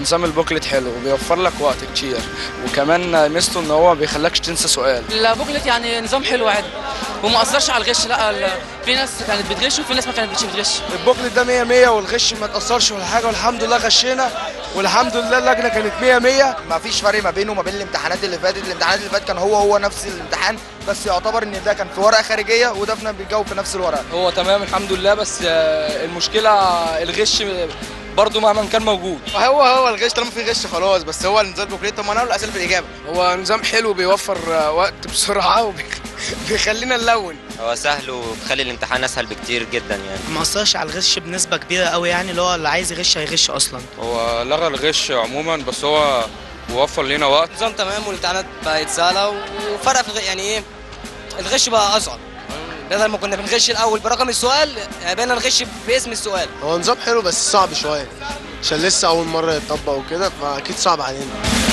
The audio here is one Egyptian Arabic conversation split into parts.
نظام البوكلت حلو وبيوفر لك وقت كتير وكمان ميزته ان هو ما بيخلكش تنسى سؤال البوكلت يعني نظام حلو عادي وما اثرش على الغش لا ال- في ناس كانت بتغش وفي ناس ما كانت بتغش البوكلت ده 100 100 والغش ما تاثرش ولا حاجه والحمد لله غشينا والحمد لله اللجنه كانت 100 100 ما فيش فرق ما بينه وما بين الامتحانات اللي فاتت الامتحانات اللي فاتت كان هو هو نفس الامتحان بس يعتبر ان ده كان في ورقه خارجيه وده في بيجاوب في نفس الورقه هو تمام الحمد لله بس آه، المشكله الغش برضو مهما كان موجود هو هو الغش طالما في غش خلاص بس هو نظام البوكليت طب ما انا الاسئله في الاجابه هو نظام حلو بيوفر وقت بسرعه وبيخلينا نلون هو سهل وبيخلي الامتحان اسهل بكتير جدا يعني ما اثرش على الغش بنسبه كبيره قوي يعني اللي هو اللي عايز يغش هيغش اصلا هو لغى الغش عموما بس هو وفر لنا وقت نظام تمام والامتحانات بقت سهله وفرق في الغ- يعني ايه الغش بقى اصعب بدل ما كنا بنغش الاول برقم السؤال بقينا نغش باسم السؤال هو نظام حلو بس صعب شويه عشان لسه اول مره يتطبق وكده فاكيد صعب علينا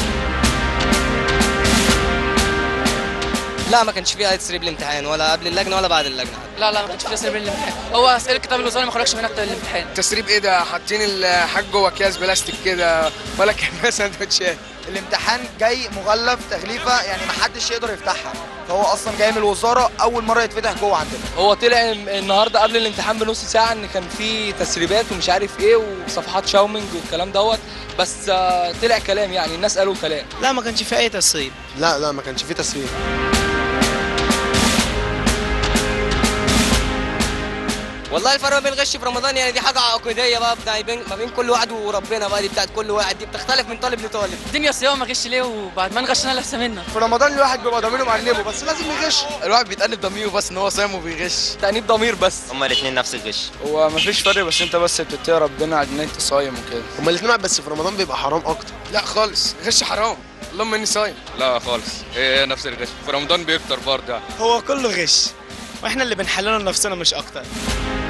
لا ما كانش فيها تسريب الامتحان ولا قبل اللجنه ولا بعد اللجنه لا لا ما كانش فيها تسريب الامتحان هو اسئله الكتاب الوزاري ما خرجش منها كتاب الامتحان التسريب ايه ده حاطين الحاج جوه اكياس بلاستيك كده ولا كانها سندوتشات الامتحان جاي مغلف تغليفه يعني ما حدش يقدر يفتحها فهو اصلا جاي من الوزاره اول مره يتفتح جوه عندنا هو طلع النهارده قبل الامتحان بنص ساعه ان كان في تسريبات ومش عارف ايه وصفحات شاومينج والكلام دوت بس آه، طلع كلام يعني الناس قالوا كلام لا ما كانش في اي تسريب لا لا ما كانش فيه تسريب والله الفرق ما بين الغش في رمضان يعني دي حاجه عقديه بقى بتاع بين ما بين كل واحد وربنا بقى دي بتاعت كل واحد دي بتختلف من طالب لطالب الدنيا صيام ما غش ليه وبعد ما نغشنا لسه منا في رمضان الواحد بيبقى ضميره معنبه بس لازم يغش الواحد بيتأنب ضميره بس ان هو صايم وبيغش تأنيب ضمير بس هما الاثنين نفس الغش هو مفيش فرق بس انت بس بتتقي ربنا عشان انت صايم وكده هما الاثنين بس في رمضان بيبقى حرام اكتر لا خالص غش حرام اللهم اني صايم لا خالص هي نفس الغش في رمضان بيكتر برضه هو كله غش واحنا اللي بنحلله لنفسنا مش اكتر